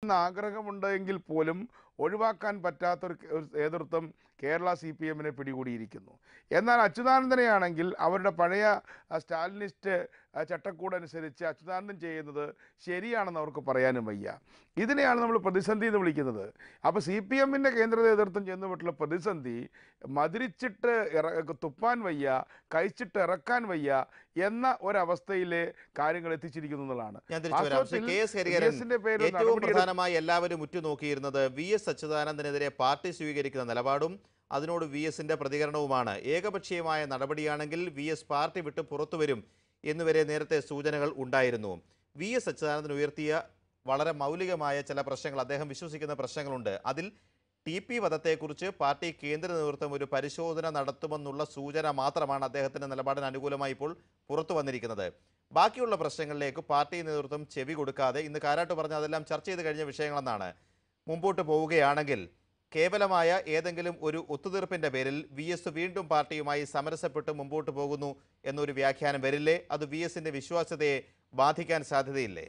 എന്ന ആഗ്രഹമുണ്ട് എങ്കിൽ പോലും ഒഴിവാക്കാൻ പറ്റാത്തൊരു കേ- ഒരു നേതൃത്വം കേരള സി പി എമ്മിനെ പിടികൂടിയിരിക്കുന്നു എന്നാൽ അച്യുതാനന്ദനെയാണെങ്കിൽ അവരുടെ പഴയ ആ, സ്റ്റാലിനിസ്റ്റ് ആ, ചട്ടക്കൂടനുസരിച്ച് അച്യുതാനന്ദൻ ചെയ്യുന്നത് ശരിയാണെന്ന് അവർക്ക് പറയാനും വയ്യ ഇതിനെയാണ് നമ്മൾ പ്രതിസന്ധി എന്ന് വിളിക്കുന്നത് അപ്പോൾ സി പി എമ്മിൻ്റെ കേന്ദ്ര നേതൃത്വം ചെന്നുവിട്ടുള്ള പ്രതിസന്ധി മതിരിച്ചിട്ട് ഇറ തുപ്പാൻ വയ്യ കഴിച്ചിട്ട് ഇറക്കാൻ വയ്യ എന്ന ഒരവസ്ഥയിലെ കാര്യങ്ങൾ എത്തിച്ചിരിക്കുന്നു എന്നുള്ളതാണ് ഞാൻ തിരിച്ചു വരാം Shri K S Hariharan VS ന്റെ പേരിൽ ഏറ്റവും നടപടിയെടുത്ത- പ്രധാനമായി എല്ലാവരും ഉറ്റുനോക്കിയിരുന്നത് വി എസ് അച്യുതാനന്ദനെതിരെ പാർട്ടി സ്വീകരിക്കുന്ന നിലപാടും അതിനോട് വി എസിന്റെ പ്രതികരണവുമാണ് ഏകപക്ഷീയമായ നടപടിയാണെങ്കിൽ വി എസ് പാർട്ടി വിട്ട് പുറത്തു വരും എന്നുവരെ നേരത്തെ സൂചനകൾ ഉണ്ടായിരുന്നു വി എസ് അച്യുതാനന്ദൻ ഉയർത്തിയ വളരെ മൗലികമായ ചില പ്രശ്നങ്ങൾ അദ്ദേഹം വിശ്വസിക്കുന്ന പ്രശ്നങ്ങളുണ്ട് അതിൽ ടി പി വധത്തെക്കുറിച്ച് പാർട്ടി കേന്ദ്ര നേതൃത്വം ഒരു പരിശോധന നടത്തുമെന്നുള്ള സൂചന മാത്രമാണ് അദ്ദേഹത്തിന്റെ നിലപാടിന് അനുകൂലമായി ഇപ്പോൾ പുറത്തു വന്നിരിക്കുന്നത് ബാക്കിയുള്ള പ്രശ്നങ്ങളിലേക്ക് പാർട്ടി നേതൃത്വം ചെവി കൊടുക്കാതെ ഇന്ന് കാരാട്ട് പറഞ്ഞ അതെല്ലാം ചർച്ച ചെയ്ത് കഴിഞ്ഞ വിഷയങ്ങളെന്നാണ് മുമ്പോട്ട് പോവുകയാണെങ്കിൽ കേവലമായ ഏതെങ്കിലും ഒരു ഒത്തുതീർപ്പിന്റെ പേരിൽ വി എസ് വീണ്ടും പാർട്ടിയുമായി സമരസപ്പെട്ട് മുമ്പോട്ട് പോകുന്നു എന്നൊരു വ്യാഖ്യാനം വരില്ലേ അത് വി എസിന്റെ വിശ്വാസ്യതയെ ബാധിക്കാൻ സാധ്യതയില്ലേ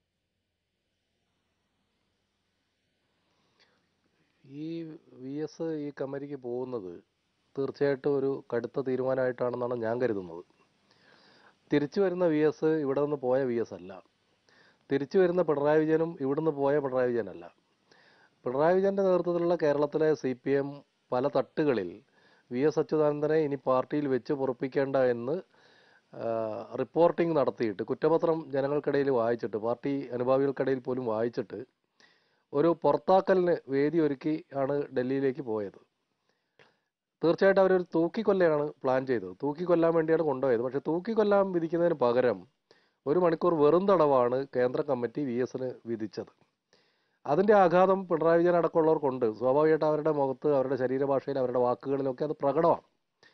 ഈ വി എസ് ഈ കമ്മറ്റിക്ക് പോകുന്നത് തീർച്ചയായിട്ടും ഒരു കടുത്ത തീരുമാനമായിട്ടാണെന്നാണ് ഞാൻ കരുതുന്നത് തിരിച്ചു വരുന്ന വി എസ് ഇവിടെ നിന്ന് പോയ വി എസ് അല്ല തിരിച്ചു വരുന്ന പിണറായി വിജയനും ഇവിടുന്ന് പോയ പിണറായി വിജയനല്ല പിണറായി വിജയൻ്റെ നേതൃത്വത്തിലുള്ള കേരളത്തിലെ സി പി എം പല തട്ടുകളിൽ വി എസ് അച്യുതാനന്ദനെ ഇനി പാർട്ടിയിൽ വെച്ച് പൊറപ്പിക്കേണ്ട എന്ന് റിപ്പോർട്ടിംഗ് നടത്തിയിട്ട് കുറ്റപത്രം ജനങ്ങൾക്കിടയിൽ വായിച്ചിട്ട് പാർട്ടി അനുഭാവികൾക്കിടയിൽ പോലും വായിച്ചിട്ട് ഒരു പുറത്താക്കലിന് വേദി ഒരുക്കി ആണ് ഡൽഹിയിലേക്ക് പോയത് തീർച്ചയായിട്ടും അവരൊരു തൂക്കിക്കൊല്ലയാണ് പ്ലാൻ ചെയ്തത് തൂക്കിക്കൊല്ലാൻ വേണ്ടിയാണ് കൊണ്ടുപോയത് പക്ഷെ തൂക്കിക്കൊല്ലാൻ വിധിക്കുന്നതിന് പകരം ഒരു മണിക്കൂർ വെറും തടവാണ് കേന്ദ്ര കമ്മിറ്റി വി എസിന് വിധിച്ചത് അതിൻ്റെ ആഘാതം പിണറായി വിജയൻ അടക്കമുള്ളവർക്കുണ്ട് സ്വാഭാവികമായിട്ട് അവരുടെ മുഖത്ത് അവരുടെ ശരീരഭാഷയിൽ അവരുടെ വാക്കുകളിലൊക്കെ അത് പ്രകടമാണ്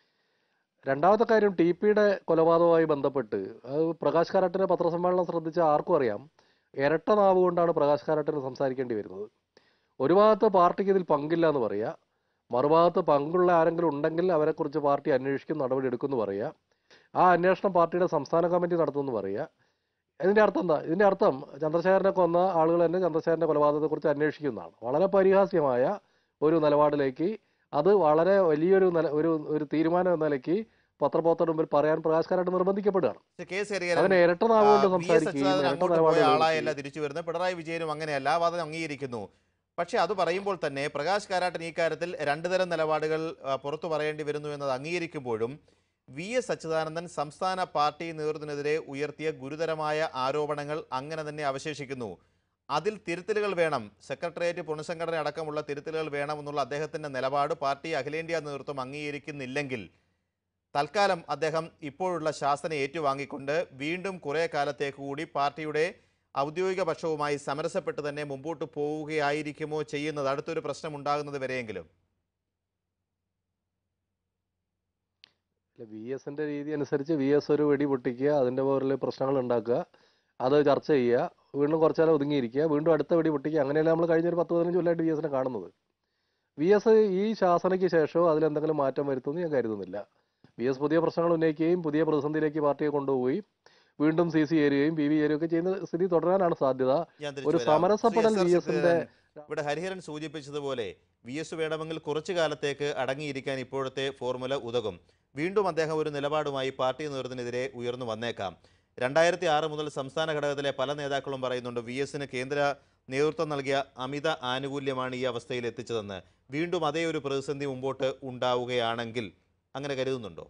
രണ്ടാമത്തെ കാര്യം ടി പിയുടെ കൊലപാതകവുമായി ബന്ധപ്പെട്ട് അത് പ്രകാശ് കാരാട്ടിന്റെ പത്രസമ്മേളനം ശ്രദ്ധിച്ച ആർക്കും അറിയാം ഇരട്ട നാവ് കൊണ്ടാണ് പ്രകാശ് കാരാട്ടിന് സംസാരിക്കേണ്ടി വരുന്നത് ഒരു ഭാഗത്ത് പാർട്ടിക്ക് ഇതിൽ പങ്കില്ല എന്ന് പറയുക മറുഭാഗത്ത് പങ്കുള്ള ആരെങ്കിലും ഉണ്ടെങ്കിൽ അവരെക്കുറിച്ച് പാർട്ടി അന്വേഷിക്കും നടപടി എടുക്കുമെന്ന് പറയുക ആ അന്വേഷണം പാർട്ടിയുടെ സംസ്ഥാന കമ്മിറ്റി നടത്തുമെന്ന് പറയുക ഇതിന്റെ അർത്ഥം എന്താ ഇതിന്റെ അർത്ഥം ചന്ദ്രശേഖരനെ കൊന്ന ആളുകൾ തന്നെ ചന്ദ്രശേഖരന്റെ കൊലപാതകത്തെക്കുറിച്ച് അന്വേഷിക്കുന്നതാണ് വളരെ പരിഹാസ്യമായ ഒരു നിലപാടിലേക്ക് അത് വളരെ വലിയൊരു നില ഒരു ഒരു തീരുമാനം എന്ന നിലയ്ക്ക് പത്രപോത്തയുടെ മുമ്പിൽ പറയാൻ പ്രകാശ് കാരാട്ട് നിർബന്ധിക്കപ്പെടുകയാണ് ശ്രീ കെ എസ് ഹരിഹരൻ അതിനെ ഇരട്ട നാവ് കൊണ്ട് ആ, വി എസ് സംസാരിക്കുകയും അച്യുതാനന്ദൻ ഇരട്ട അങ്ങോട്ട് പോയ നിലപാടുകൾ ആളായല്ല എടുക്കുകയും തിരിച്ചു വരുന്നത് പിണറായി വിജയനും അങ്ങനെയല്ല ആ വാദം അംഗീകരിക്കുന്നു പക്ഷേ അത് പറയുമ്പോൾ തന്നെ പ്രകാശ് കാരാട്ടൻ ഈ കാര്യത്തിൽ രണ്ടു തരം നിലപാടുകൾ ആ, പുറത്തു പറയേണ്ടി വരുന്നു എന്നത് അംഗീകരിക്കുമ്പോഴും വി എസ് അച്യുതാനന്ദൻ സംസ്ഥാന പാർട്ടി നേതൃത്വത്തിനെതിരെ ഉയർത്തിയ ഗുരുതരമായ ആരോപണങ്ങൾ അങ്ങനെ തന്നെ അവശേഷിക്കുന്നു അതിൽ തിരുത്തലുകൾ വേണം സെക്രട്ടേറിയറ്റ് പുനഃസംഘടന അടക്കമുള്ള തിരുത്തലുകൾ വേണമെന്നുള്ള അദ്ദേഹത്തിന്റെ നിലപാട് പാർട്ടി അഖിലേന്ത്യാ നേതൃത്വം അംഗീകരിക്കുന്നില്ലെങ്കിൽ തൽക്കാലം അദ്ദേഹം ഇപ്പോഴുള്ള ശാസന ഏറ്റുവാങ്ങിക്കൊണ്ട് വീണ്ടും കുറേ കാലത്തേക്ക് കൂടി പാർട്ടിയുടെ ഔദ്യോഗിക പക്ഷവുമായി സമരസപ്പെട്ട് തന്നെ മുമ്പോട്ട് പോവുകയായിരിക്കുമോ ചെയ്യുന്നത് അടുത്തൊരു പ്രശ്നം ഉണ്ടാകുന്നത് വരെയെങ്കിലും വി എസിന്റെ രീതി അനുസരിച്ച് വി എസ് ഒരു വെടി പൊട്ടിക്കുക അതിന്റെ പേരിൽ പ്രശ്നങ്ങൾ ഉണ്ടാക്കുക അത് ചർച്ച ചെയ്യുക വീണ്ടും കുറച്ചാലും ഒതുങ്ങിയിരിക്കുക വീണ്ടും അടുത്ത വെടി പൊട്ടിക്കുക അങ്ങനെയല്ല നമ്മൾ കഴിഞ്ഞ ഒരു പത്ത് പതിനഞ്ച് കൊല്ലമായിട്ട് വി എസിനെ കാണുന്നത് വി എസ് ഈ ശാസനയ്ക്ക് ശേഷമോ അതിലെന്തെങ്കിലും മാറ്റം വരുത്തുമെന്ന് ഞാൻ കരുതുന്നില്ല വി എസ് പുതിയ പ്രശ്നങ്ങൾ ഉന്നയിക്കുകയും പുതിയ പ്രതിസന്ധിയിലേക്ക് പാർട്ടിയെ കൊണ്ടുപോവുകയും വീണ്ടും സി സി ചേരുകയും പി വി ചേരുകയും ഒക്കെ ചെയ്യുന്ന സ്ഥിതി തുടരാനാണ് സാധ്യത ഞാൻ ഒരു തിരിച്ചു വരാം. സമരസപ്പെടൽ ശ്രീ എസ്. V R. എസിന്റെ ശശിധരൻ, ഇവിടെ ഹരിഹരൻ സൂചിപ്പിച്ചതുപോലെ വി എസ് വേണമെങ്കിൽ കുറച്ചു കാലത്തേക്ക് അടങ്ങിയിരിക്കാൻ ഇപ്പോഴത്തെ ഫോർമുല ഉതകും വീണ്ടും അദ്ദേഹം ഒരു നിലപാടുമായി പാർട്ടി നേതൃത്വത്തിനെതിരെ ഉയർന്നു വന്നേക്കാം രണ്ടായിരത്തി ആറ് മുതൽ സംസ്ഥാന ഘടകത്തിലെ പല നേതാക്കളും പറയുന്നുണ്ട് വി എസിന് കേന്ദ്ര നേതൃത്വം നൽകിയ അമിത ആനുകൂല്യമാണ് ഈ അവസ്ഥയിൽ എത്തിച്ചതെന്ന് വീണ്ടും അതേ ഒരു പ്രതിസന്ധി മുമ്പോട്ട് ഉണ്ടാവുകയാണെങ്കിൽ അങ്ങനെ കരുതുന്നുണ്ടോ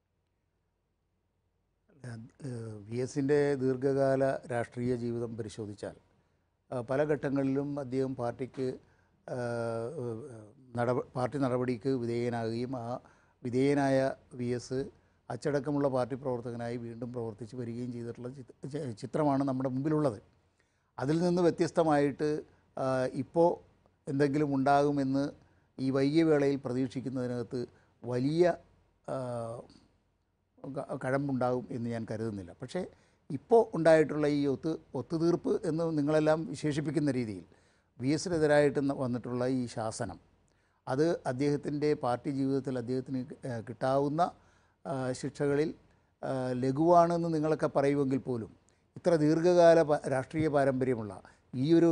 വി എസിൻ്റെ ദീർഘകാല രാഷ്ട്രീയ ജീവിതം പരിശോധിച്ചാൽ ആ, പല ഘട്ടങ്ങളിലും അദ്ദേഹം പാർട്ടിക്ക് ആ, നടപ പാർട്ടി നടപടിക്ക് വിധേയനാകുകയും ആ വിധേയനായ വി എസ് അച്ചടക്കമുള്ള പാർട്ടി പ്രവർത്തകനായി വീണ്ടും പ്രവർത്തിച്ച് വരികയും ചെയ്തിട്ടുള്ള ചിത്ര- ചി- ചിത്രമാണ് നമ്മുടെ മുമ്പിലുള്ളത് അതിൽ നിന്ന് വ്യത്യസ്തമായിട്ട് ഇപ്പോൾ എന്തെങ്കിലും ഉണ്ടാകുമെന്ന് ഈ വൈകിയ വേളയിൽ പ്രതീക്ഷിക്കുന്നതിനകത്ത് വലിയ ആ, ക- കഴമ്പുണ്ടാകും എന്ന് ഞാൻ കരുതുന്നില്ല പക്ഷേ ഇപ്പോൾ ഉണ്ടായിട്ടുള്ള ഈ ഒത്ത് ഒത്തുതീർപ്പ് എന്ന് നിങ്ങളെല്ലാം വിശേഷിപ്പിക്കുന്ന രീതിയിൽ വി എസിനെതിരായിട്ട് ന- വന്നിട്ടുള്ള ഈ ശാസനം അത് അദ്ദേഹത്തിൻ്റെ പാർട്ടി ജീവിതത്തിൽ അദ്ദേഹത്തിന് ഏഹ്, കിട്ടാവുന്ന ആ, ശിക്ഷകളിൽ ആ, ലഘുവാണെന്ന് നിങ്ങളൊക്കെ പറയുമെങ്കിൽ പോലും ഇത്ര ദീർഘകാല പ- രാഷ്ട്രീയ പാരമ്പര്യമുള്ള ഈ ഒരു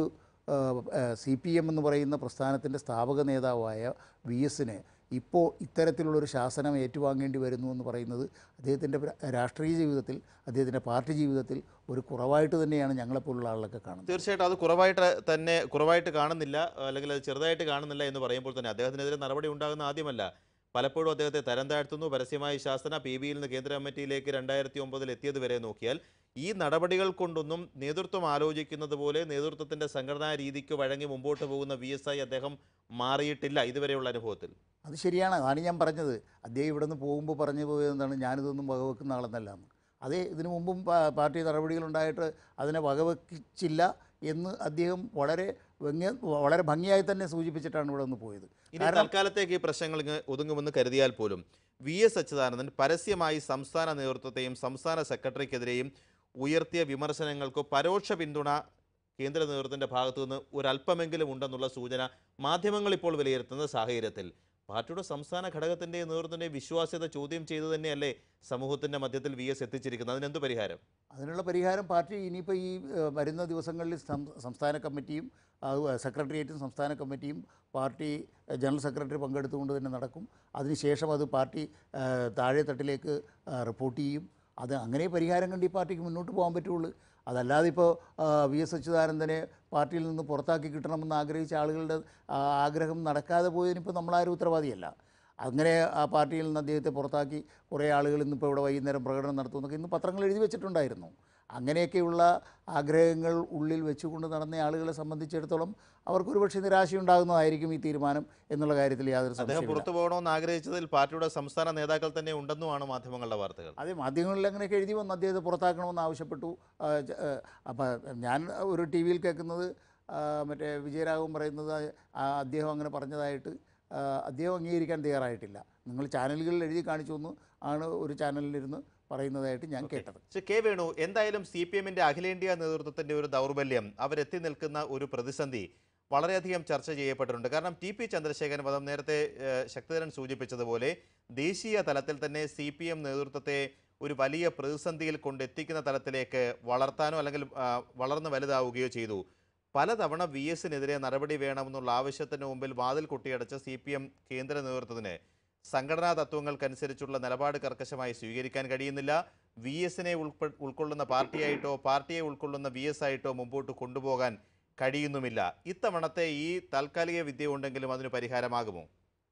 സി പി എം എന്ന് പറയുന്ന പ്രസ്ഥാനത്തിൻ്റെ സ്ഥാപക നേതാവായ വി എസിന് ഇപ്പോൾ ഇത്തരത്തിലുള്ളൊരു ശാസനം ഏറ്റുവാങ്ങേണ്ടി വരുന്നു എന്ന് പറയുന്നത് അദ്ദേഹത്തിൻ്റെ രാഷ്ട്രീയ ജീവിതത്തിൽ അദ്ദേഹത്തിൻ്റെ പാർട്ടി ജീവിതത്തിൽ ഒരു കുറവായിട്ട് തന്നെയാണ് ഞങ്ങളെപ്പോലുള്ള ആളുകളൊക്കെ കാണുന്നത് തീർച്ചയായിട്ടും അത് കുറവായിട്ട് തന്നെ കുറവായിട്ട് കാണുന്നില്ല അല്ലെങ്കിൽ അത് ചെറുതായിട്ട് കാണുന്നില്ല എന്ന് പറയുമ്പോൾ തന്നെ അദ്ദേഹത്തിനെതിരെ നടപടി ഉണ്ടാകുന്ന ആദ്യമല്ല പലപ്പോഴും അദ്ദേഹത്തെ തരം താഴ്ത്തുന്നു പരസ്യമായി ശാസന പി ബിയിൽ നിന്ന് കേന്ദ്ര കമ്മിറ്റിയിലേക്ക് രണ്ടായിരത്തി ഒമ്പതിൽ എത്തിയത് വരെ നോക്കിയാൽ ഈ നടപടികൾ കൊണ്ടൊന്നും നേതൃത്വം ആലോചിക്കുന്നത് പോലെ നേതൃത്വത്തിന്റെ സംഘടനാ രീതിക്ക് വഴങ്ങി മുമ്പോട്ട് പോകുന്ന വി എസ് ഐ അദ്ദേഹം മാറിയിട്ടില്ല ഇതുവരെയുള്ള അനുഭവത്തിൽ അത് ശരിയാണ് അതാണ് ഞാൻ പറഞ്ഞത് അദ്ദേഹം ഇവിടെ നിന്ന് പോകുമ്പോൾ പറഞ്ഞു പോയത് എന്താണ് ഞാനിതൊന്നും വകവെക്കുന്ന ആളെന്നല്ല എന്ന് അതേ ഇതിനു മുമ്പും പാ- പാർട്ടി നടപടികളുണ്ടായിട്ട് അതിനെ വകവെച്ചില്ല എന്ന് അദ്ദേഹം വളരെ വ്യംഗ്യ വളരെ ഭംഗിയായി തന്നെ സൂചിപ്പിച്ചിട്ടാണ് ഇവിടെ നിന്ന് പോയത് ഇനി കാരണം- തൽക്കാലത്തേക്ക് ഈ പ്രശ്നങ്ങൾ ഇങ്ങ് ഒതുങ്ങുമെന്ന് കരുതിയാൽ പോലും വി എസ് അച്യുതാനന്ദൻ പരസ്യമായി സംസ്ഥാന നേതൃത്വത്തെയും സംസ്ഥാന സെക്രട്ടറിക്കെതിരെയും ഉയർത്തിയ വിമർശനങ്ങൾക്ക് പരോക്ഷ പിന്തുണ കേന്ദ്ര നേതൃത്വത്തിന്റെ ഭാഗത്തു നിന്ന് ഒരല്പമെങ്കിലും ഉണ്ടെന്നുള്ള സൂചന മാധ്യമങ്ങൾ ഇപ്പോൾ വിലയിരുത്തുന്ന സാഹചര്യത്തിൽ പാർട്ടിയുടെ സംസ്ഥാന ഘടകത്തിന്റെ നേതൃത്വത്തിന്റെ വിശ്വാസ്യത ചോദ്യം ചെയ്തു തന്നെയല്ലേ സമൂഹത്തിന്റെ മധ്യത്തിൽ വി എസ് എത്തിച്ചിരിക്കുന്നത് അതിനെന്ത് പരിഹാരം അതിനുള്ള പരിഹാരം പാർട്ടി ഇനിയിപ്പോൾ ഈ ഏഹ്, വരുന്ന ദിവസങ്ങളിൽ സം- സംസ്ഥാന കമ്മിറ്റിയും അത് സെക്രട്ടേറിയറ്റും സംസ്ഥാന കമ്മിറ്റിയും പാർട്ടി ഏഹ്, ജനറൽ സെക്രട്ടറി പങ്കെടുത്തുകൊണ്ട് തന്നെ നടക്കും അതിനുശേഷം അത് പാർട്ടി ഏഹ്, താഴെ തട്ടിലേക്ക് ഏഹ്, റിപ്പോർട്ട് ചെയ്യും അത് അങ്ങനെ പരിഹാരം കണ്ട് ഈ പാർട്ടിക്ക് മുന്നോട്ട് പോകാൻ പറ്റുള്ളൂ അതല്ലാതെ ഇപ്പോൾ വി എസ് അച്യുതാനന്ദനെ പാർട്ടിയിൽ നിന്ന് പുറത്താക്കി കിട്ടണമെന്ന് ആഗ്രഹിച്ച ആളുകളുടെ ആ, ആഗ്രഹം നടക്കാതെ പോയതിനിപ്പോൾ നമ്മളാരും ഉത്തരവാദിയല്ല അങ്ങനെ ആ പാർട്ടിയിൽ നിന്ന് അദ്ദേഹത്തെ പുറത്താക്കി കുറേ ആളുകൾ ഇന്നിപ്പോൾ ഇവിടെ വൈകുന്നേരം പ്രകടനം നടത്തുമെന്നൊക്കെ ഇന്ന് പത്രങ്ങൾ എഴുതി വെച്ചിട്ടുണ്ടായിരുന്നു അങ്ങനെയൊക്കെയുള്ള ആഗ്രഹങ്ങൾ ഉള്ളിൽ വെച്ചുകൊണ്ട് നടന്ന ആളുകളെ സംബന്ധിച്ചിടത്തോളം അവർക്കൊരു പക്ഷേ നിരാശയുണ്ടാകുന്നതായിരിക്കും ഈ തീരുമാനം എന്നുള്ള കാര്യത്തിൽ യാതൊരു അദ്ദേഹം സംശയമില്ല പുറത്തു പോകണമെന്ന് ആഗ്രഹിച്ചതിൽ പാർട്ടിയുടെ സംസ്ഥാന നേതാക്കൾ തന്നെ ഉണ്ടെന്നുമാണ് മാധ്യമങ്ങളുടെ വാർത്തകൾ അതെ മാധ്യമങ്ങളിൽ അങ്ങനെയൊക്കെ എഴുതി വന്ന് അദ്ദേഹത്തെ പുറത്താക്കണമെന്ന് ആവശ്യപ്പെട്ടു അപ്പം ഞാൻ ഒരു ടി വിയിൽ കേൾക്കുന്നത് ആ, മറ്റേ വിജയരാഘവൻ പറയുന്നത് ആ, അദ്ദേഹം അങ്ങനെ പറഞ്ഞതായിട്ട് ആ, അദ്ദേഹം അംഗീകരിക്കാൻ തയ്യാറായിട്ടില്ല നിങ്ങൾ ചാനലുകളിൽ എഴുതി കാണിച്ചു എന്ന് ആണ് ഒരു ചാനലിലിരുന്ന് പറയുന്നതായിട്ട് ഞാൻ കേട്ടത് പക്ഷെ കെ വേണു എന്തായാലും സി പി എമ്മിന്റെ അഖിലേന്ത്യാ നേതൃത്വത്തിന്റെ ഒരു ദൗർബല്യം അവരെത്തി നിൽക്കുന്ന ഒരു പ്രതിസന്ധി വളരെയധികം ചർച്ച ചെയ്യപ്പെട്ടിട്ടുണ്ട് കാരണം ടി പി ചന്ദ്രശേഖരൻ വധം നേരത്തെ ഏഹ്, ശക്തിധരൻ സൂചിപ്പിച്ചതുപോലെ ദേശീയ തലത്തിൽ തന്നെ സി പി എം നേതൃത്വത്തെ ഒരു വലിയ പ്രതിസന്ധിയിൽ കൊണ്ടെത്തിക്കുന്ന തലത്തിലേക്ക് വളർത്താനോ അല്ലെങ്കിൽ ആ, വളർന്ന് വലുതാവുകയോ ചെയ്തു പലതവണ വി എസിനെതിരെ നടപടി വേണമെന്നുള്ള ആവശ്യത്തിന് മുമ്പിൽ വാതിൽ കൊട്ടിയടച്ച സി പി എം കേന്ദ്ര നേതൃത്വത്തിന് സംഘടനാ തത്വങ്ങൾക്കനുസരിച്ചുള്ള നിലപാട് കർക്കശമായി സ്വീകരിക്കാൻ കഴിയുന്നില്ല വി എസിനെ ഉൾപ്പെ ഉൾക്കൊള്ളുന്ന പാർട്ടിയായിട്ടോ പാർട്ടിയെ ഉൾക്കൊള്ളുന്ന വി എസ് ആയിട്ടോ മുമ്പോട്ട് കൊണ്ടുപോകാൻ കഴിയുന്നുമില്ല ഇത്തവണത്തെ ഈ താൽക്കാലിക വിദ്യ ഉണ്ടെങ്കിലും അതിന് പരിഹാരമാകുമോ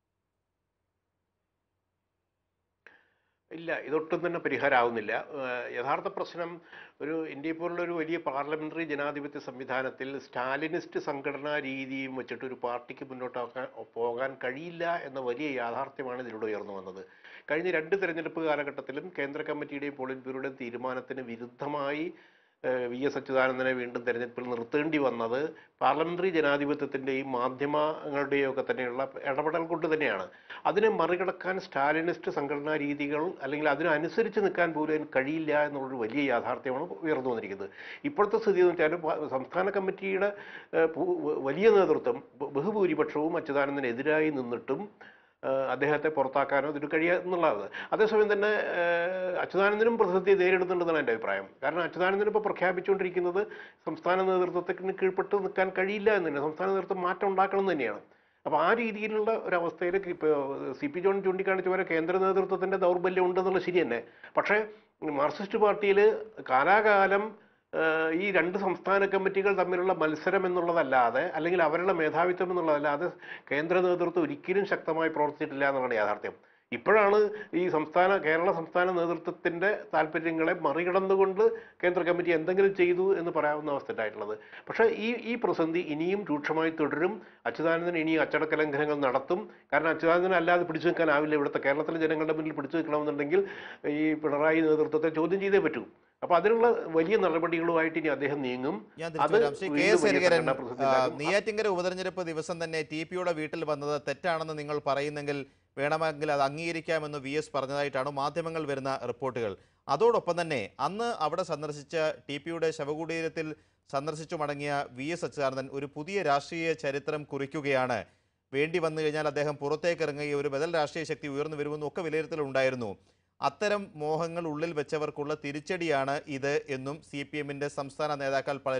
ഇല്ല ഇതൊട്ടും തന്നെ പരിഹാരമാവുന്നില്ല ഏഹ് യഥാർത്ഥ പ്രശ്നം ഒരു ഇന്ത്യയെ പോലുള്ള ഒരു വലിയ പാർലമെന്ററി ജനാധിപത്യ സംവിധാനത്തിൽ സ്റ്റാലിനിസ്റ്റ് സംഘടനാ രീതിയും വെച്ചിട്ട് ഒരു പാർട്ടിക്ക് മുന്നോട്ടാക്കാൻ പോകാൻ കഴിയില്ല എന്ന വലിയ യാഥാർത്ഥ്യമാണ് ഇതിലൂടെ ഉയർന്നു വന്നത് കഴിഞ്ഞ രണ്ട് തെരഞ്ഞെടുപ്പ് കാലഘട്ടത്തിലും കേന്ദ്ര കമ്മിറ്റിയുടെയും പോളിറ്റ് ബ്യൂറോയുടെയും തീരുമാനത്തിന് വിരുദ്ധമായി ഏഹ് വി എസ് അച്യുതാനന്ദനെ വീണ്ടും തെരഞ്ഞെടുപ്പിൽ നിർത്തേണ്ടി വന്നത് പാർലമെന്ററി ജനാധിപത്യത്തിൻ്റെയും മാധ്യമങ്ങളുടെയും ഒക്കെ തന്നെയുള്ള ഇടപെടൽ കൊണ്ട് തന്നെയാണ് അതിനെ മറികടക്കാൻ സ്റ്റാലിനിസ്റ്റ് സംഘടനാ രീതികൾ അല്ലെങ്കിൽ അതിനനുസരിച്ച് നിൽക്കാൻ പോലും അതിന് കഴിയില്ല എന്നുള്ളൊരു വലിയ യാഥാർത്ഥ്യമാണ് ഉയർന്നു വന്നിരിക്കുന്നത് ഇപ്പോഴത്തെ സ്ഥിതി എന്ന് വെച്ചാൽ പ- സംസ്ഥാന കമ്മിറ്റിയുടെ ഏഹ്, പു- വലിയ നേതൃത്വം ബ- ബഹുഭൂരിപക്ഷവും അച്യുതാനന്ദനെതിരായി നിന്നിട്ടും ഏഹ്, അദ്ദേഹത്തെ പുറത്താക്കാനോ ഇതിന് കഴിയുക എന്നുള്ളത് അതേസമയം തന്നെ ഏഹ്, അച്യുതാനന്ദനും പ്രതിസന്ധി നേരിടുന്നുണ്ടെന്നാണ് എൻ്റെ അഭിപ്രായം കാരണം അച്യുതാനന്ദൻ ഇപ്പോൾ പ്രഖ്യാപിച്ചുകൊണ്ടിരിക്കുന്നത് സംസ്ഥാന നേതൃത്വത്തിന് കീഴ്പ്പെട്ട് നിൽക്കാൻ കഴിയില്ല എന്ന് തന്നെ സംസ്ഥാന നേതൃത്വം മാറ്റം ഉണ്ടാക്കണം എന്ന് തന്നെയാണ് അപ്പോൾ ആ രീതിയിലുള്ള ഒരവസ്ഥയിൽ ഇപ്പോൾ സി പി ജോൺ ചൂണ്ടിക്കാണിച്ച പോലെ കേന്ദ്ര നേതൃത്വത്തിൻ്റെ ദൗർബല്യം ഉണ്ടെന്നുള്ളത് ശരി തന്നെ പക്ഷേ മാർക്സിസ്റ്റ് പാർട്ടിയിൽ കാലാകാലം ഏഹ്, ഈ രണ്ട് സംസ്ഥാന കമ്മിറ്റികൾ തമ്മിലുള്ള മത്സരം എന്നുള്ളതല്ലാതെ അല്ലെങ്കിൽ അവരുടെ മേധാവിത്വം എന്നുള്ളതല്ലാതെ കേന്ദ്ര നേതൃത്വം ഒരിക്കലും ശക്തമായി പ്രവർത്തിച്ചിട്ടില്ല എന്നുള്ളതാണ് യാഥാർത്ഥ്യം ഇപ്പോഴാണ് ഈ സംസ്ഥാന കേരള സംസ്ഥാന നേതൃത്വത്തിൻ്റെ താല്പര്യങ്ങളെ മറികടന്നുകൊണ്ട് കേന്ദ്ര കമ്മിറ്റി എന്തെങ്കിലും ചെയ്തു എന്ന് പറയാവുന്ന അവസ്ഥ ഉണ്ടായിട്ടുള്ളത് പക്ഷേ ഈ ഈ പ്രതിസന്ധി ഇനിയും രൂക്ഷമായി തുടരും അച്യുതാനന്ദൻ ഇനിയും അച്ചടക്ക ലംഘനങ്ങൾ നടത്തും കാരണം അച്യുതാനന്ദൻ അല്ലാതെ പിടിച്ചു നിൽക്കാനാവില്ല ഇവിടുത്തെ കേരളത്തിലെ ജനങ്ങളുടെ മുന്നിൽ പിടിച്ചു നിൽക്കണമെന്നുണ്ടെങ്കിൽ ഈ പിണറായി നേതൃത്വത്തെ ചോദ്യം ചെയ്തേ പറ്റൂ അപ്പോൾ അതിനുള്ള വലിയ നടപടികളുമായിട്ട് ഇനി അദ്ദേഹം നീങ്ങും ഞാൻ അത് തിരിച്ചു വരാം ശ്രീ കെ വീണ്ടും എസ് വലിയ ഹരിഹരൻ സംഘടനാ പ്രതിസന്ധിയിലാക്കും. ആ, നെയ്യാറ്റിൻകര ഉപതെരഞ്ഞെടുപ്പ് ദിവസം തന്നെ ടി പിയുടെ വീട്ടിൽ വന്നത് തെറ്റാണെന്ന് നിങ്ങൾ പറയുന്നെങ്കിൽ വേണമെങ്കിൽ അത് അംഗീകരിക്കാമെന്ന് വി എസ് പറഞ്ഞതായിട്ടാണ് മാധ്യമങ്ങൾ വരുന്ന റിപ്പോർട്ടുകൾ അതോടൊപ്പം തന്നെ അന്ന് അവിടെ സന്ദർശിച്ച ടി പിയുടെ ശവകുടീരത്തിൽ സന്ദർശിച്ചു മടങ്ങിയ വി എസ് അച്യുതാനന്ദൻ ഒരു പുതിയ രാഷ്ട്രീയ ചരിത്രം കുറിക്കുകയാണ് വേണ്ടി വന്നു കഴിഞ്ഞാൽ അദ്ദേഹം പുറത്തേക്ക് ഇറങ്ങുകയും ഒരു ബദൽ രാഷ്ട്രീയ ശക്തി ഉയർന്നു വരുമെന്നും ഒക്കെ വിലയിരുത്തലുണ്ടായിരുന്നു അത്തരം മോഹങ്ങൾ ഉള്ളിൽ വെച്ചവർക്കുള്ള തിരിച്ചടിയാണ് ഇത് എന്നും സി പി എമ്മിൻ്റെ സംസ്ഥാന നേതാക്കൾ പലരും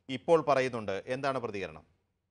ഇപ്പോൾ പറയുന്നുണ്ട് എന്താണ് പ്രതികരണം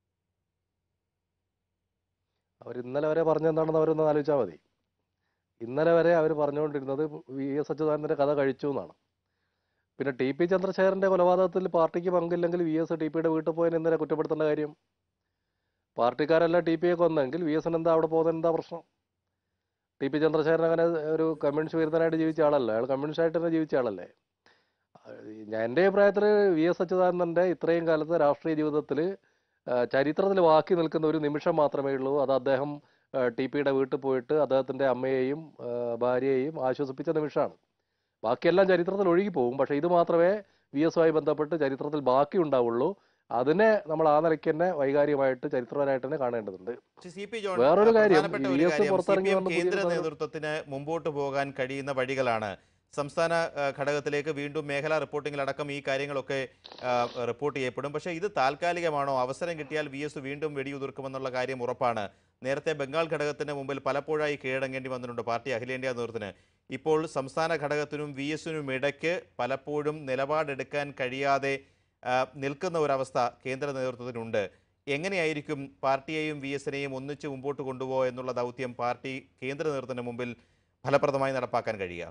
അവർ ഇന്നലെ വരെ പറഞ്ഞെന്താണെന്ന് അവരൊന്ന് ആലോചിച്ചാൽ മതി ഇന്നലെ വരെ അവർ പറഞ്ഞുകൊണ്ടിരുന്നത് വി എസ് അച്യുതാനന്ദൻ്റെ കഥ കഴിച്ചു എന്നാണ് പിന്നെ ടി പി ചന്ദ്രശേഖരൻ്റെ കൊലപാതകത്തിൽ പാർട്ടിക്ക് പങ്കില്ലെങ്കിൽ വി എസ് ടി പിയുടെ വീട്ടിൽ പോയതിന് എന്തിനാ കുറ്റപ്പെടുത്തേണ്ട കാര്യം പാർട്ടിക്കാരെല്ലാം ടി പിയെ കൊന്നെങ്കിൽ വി എസിന് എന്താ അവിടെ പോകുന്നതിന് എന്താ പ്രശ്നം ടി പി ചന്ദ്രശേഖരൻ അങ്ങനെ ഒരു കമ്മ്യൂണിസ്റ്റ് വിരുദ്ധനായിട്ട് ജീവിച്ച ആളല്ല അയാൾ കമ്മ്യൂണിസ്റ്റ് ആയിട്ട് തന്നെ ജീവിച്ച ആളല്ലേ ഞാൻ എൻ്റെ അഭിപ്രായത്തിൽ വി എസ് അച്യുതാനന്ദൻ്റെ ഇത്രയും കാലത്തെ രാഷ്ട്രീയ ജീവിതത്തിൽ ചരിത്രത്തിൽ ബാക്കി നിൽക്കുന്ന ഒരു നിമിഷം മാത്രമേ ഉള്ളൂ അത് അദ്ദേഹം ടി പിയുടെ വീട്ടിൽ പോയിട്ട് അദ്ദേഹത്തിൻ്റെ അമ്മയെയും ആ, ഭാര്യയെയും ആശ്വസിപ്പിച്ച നിമിഷമാണ് ബാക്കിയെല്ലാം ചരിത്രത്തിൽ ഒഴുകി പോകും പക്ഷേ ഇത് മാത്രമേ വി എസുമായി ബന്ധപ്പെട്ട് ചരിത്രത്തിൽ ബാക്കി ഉണ്ടാവുള്ളൂ അതിനെ നമ്മൾ ആ നിലയ്ക്ക് തന്നെ വൈകാരികമായിട്ട് ചരിത്രപരമായിട്ട് തന്നെ കാണേണ്ടതുണ്ട് പക്ഷേ സി പി ജോൺ വേറൊരു ആ, കാര്യം, പ്രധാനപ്പെട്ട ഈ ഒരു VS കാര്യം സി പുറത്തിറങ്ങി പി എം വന്ന പുതിയ കേന്ദ്ര ഒരു നേതൃത്വത്തിന് മുമ്പോട്ട് പോകാൻ കഴിയുന്ന വഴികളാണ് സംസ്ഥാന ആ, ഘടകത്തിലേക്ക് വീണ്ടും മേഖലാ റിപ്പോർട്ടിങ്ങിലടക്കം ഈ കാര്യങ്ങളൊക്കെ ആ, റിപ്പോർട്ട് ചെയ്യപ്പെടും പക്ഷേ ഇത് താൽക്കാലികമാണോ അവസരം കിട്ടിയാൽ വി എസ് വീണ്ടും വെടിയുതിർക്കുമെന്നുള്ള കാര്യം ഉറപ്പാണ് നേരത്തെ ബംഗാൾ ഘടകത്തിന് മുമ്പിൽ പലപ്പോഴായി കീഴടങ്ങേണ്ടി വന്നിട്ടുണ്ട് പാർട്ടി അഖിലേന്ത്യാ നേതൃത്വത്തിന് ഇപ്പോൾ സംസ്ഥാന ഘടകത്തിനും വി എസിനും ഇടയ്ക്ക് പലപ്പോഴും നിലപാടെടുക്കാൻ കഴിയാതെ ആ, നിൽക്കുന്ന ഒരവസ്ഥ കേന്ദ്ര നേതൃത്വത്തിനുണ്ട് എങ്ങനെയായിരിക്കും പാർട്ടിയെയും വി എസിനെയും ഒന്നിച്ച് മുമ്പോട്ട് കൊണ്ടുപോകുക എന്നുള്ള ദൗത്യം പാർട്ടി കേന്ദ്ര നേതൃത്വത്തിന് മുമ്പിൽ ഫലപ്രദമായി നടപ്പാക്കാൻ കഴിയുക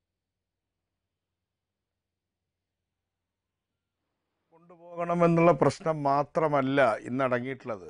കൊണ്ടുപോകണമെന്നുള്ള പ്രശ്നം മാത്രമല്ല ഇന്നടങ്ങിയിട്ടുള്ളത്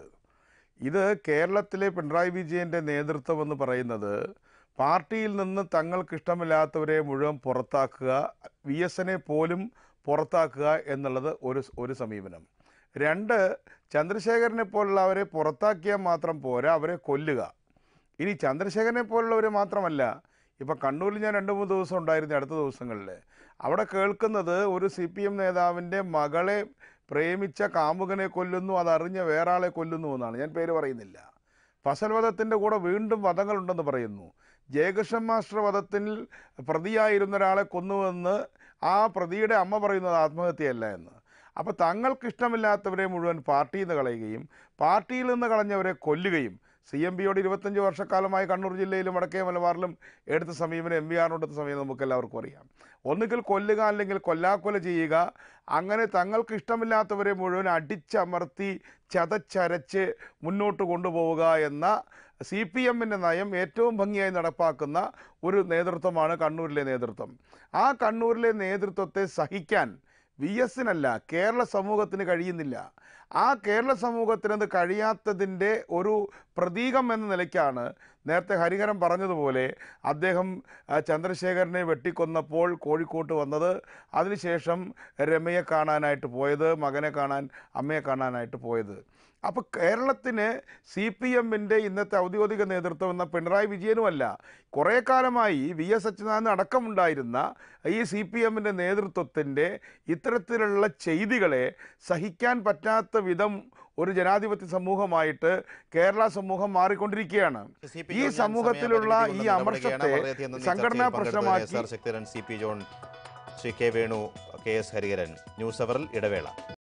ഇത് കേരളത്തിലെ പിണറായി വിജയൻ്റെ നേതൃത്വം എന്ന് പറയുന്നത് പാർട്ടിയിൽ നിന്ന് തങ്ങൾക്ക് ഇഷ്ടമില്ലാത്തവരെ മുഴുവൻ പുറത്താക്കുക വി എസിനെ പോലും പുറത്താക്കുക എന്നുള്ളത് ഒരു ഒരു സമീപനം രണ്ട് ചന്ദ്രശേഖരനെ പോലുള്ളവരെ പുറത്താക്കിയാൽ മാത്രം പോരാ അവരെ കൊല്ലുക ഇനി ചന്ദ്രശേഖരനെ പോലുള്ളവരെ മാത്രമല്ല ഇപ്പം കണ്ണൂരിൽ ഞാൻ രണ്ട് മൂന്ന് ദിവസം ഉണ്ടായിരുന്നു അടുത്ത ദിവസങ്ങളിൽ അവിടെ കേൾക്കുന്നത് ഒരു സി പി എം നേതാവിൻ്റെ മകളെ പ്രേമിച്ച കാമുകനെ കൊല്ലുന്നു അതറിഞ്ഞ വേറെ ആളെ കൊല്ലുന്നു എന്നാണ് ഞാൻ പേര് പറയുന്നില്ല ഫസൽ വധത്തിൻ്റെ കൂടെ വീണ്ടും വധങ്ങളുണ്ടെന്ന് പറയുന്നു ജയകൃഷ്ണൻ മാസ്റ്റർ വധത്തിൽ പ്രതിയായിരുന്ന ഒരാളെ കൊന്നുവെന്ന് ആ പ്രതിയുടെ അമ്മ പറയുന്നത് ആത്മഹത്യയല്ല എന്ന് അപ്പോൾ തങ്ങൾക്ക് ഇഷ്ടമില്ലാത്തവരെ മുഴുവൻ പാർട്ടിയിൽ നിന്ന് കളയുകയും പാർട്ടിയിൽ നിന്ന് കളഞ്ഞവരെ കൊല്ലുകയും സി എം പിയോട് ഇരുപത്തഞ്ച് വർഷക്കാലമായി കണ്ണൂർ ജില്ലയിലും വടക്കേ മലബാറിലും എടുത്ത സമീപനം എം വി ആറിനോട് എടുത്ത സമീപനം നമുക്ക് എല്ലാവർക്കും അറിയാം ഒന്നുകിൽ കൊല്ലുക അല്ലെങ്കിൽ കൊല്ലാക്കൊല ചെയ്യുക അങ്ങനെ തങ്ങൾക്ക് ഇഷ്ടമില്ലാത്തവരെ മുഴുവൻ അടിച്ചമർത്തി ചതച്ചരച്ച് മുന്നോട്ട് കൊണ്ടുപോവുക എന്ന സി പി എമ്മിൻ്റെ നയം ഏറ്റവും ഭംഗിയായി നടപ്പാക്കുന്ന ഒരു നേതൃത്വമാണ് കണ്ണൂരിലെ നേതൃത്വം ആ കണ്ണൂരിലെ നേതൃത്വത്തെ സഹിക്കാൻ വി എസിനല്ല കേരള സമൂഹത്തിന് കഴിയുന്നില്ല ആ കേരള സമൂഹത്തിനത് കഴിയാത്തതിൻ്റെ ഒരു പ്രതീകം എന്ന നിലയ്ക്കാണ് നേരത്തെ ഹരിഹരൻ പറഞ്ഞതുപോലെ അദ്ദേഹം ആ, ചന്ദ്രശേഖരനെ വെട്ടിക്കൊന്നപ്പോൾ കോഴിക്കോട്ട് വന്നത് അതിനുശേഷം രമയെ കാണാനായിട്ട് പോയത് മകനെ കാണാൻ അമ്മയെ കാണാനായിട്ട് പോയത് അപ്പോൾ കേരളത്തിന് സി പി എമ്മിൻ്റെ ഇന്നത്തെ ഔദ്യോഗിക നേതൃത്വം എന്ന പിണറായി വിജയനുമല്ല കുറേ കാലമായി വി എസ് അച്യുതാനന്ദൻ അടക്കമുണ്ടായിരുന്ന ഈ സി പി എമ്മിൻ്റെ നേതൃത്വത്തിൻ്റെ ഇത്തരത്തിലുള്ള ചെയ്തികളെ സഹിക്കാൻ പറ്റാത്ത വിധം ഒരു ജനാധിപത്യ സമൂഹമായിട്ട് കേരള സമൂഹം മാറിക്കൊണ്ടിരിക്കുകയാണ് സി പി ഈ ജോൺ, ഞാൻ സമൂഹത്തിലുള്ള സമയപരിധി ഈ കൊണ്ടുള്ള അമർഷത്തെ ഇടപെടുകയാണ്. വളരെയധികം നന്ദി. സംഘടനാ ചർച്ചയിൽ പങ്കെടുത്തതിന് പ്രശ്നമാക്കി S R Sakthidharan C P John Shri K Venu K S Hariharan news അവറിൽ ഇടവേള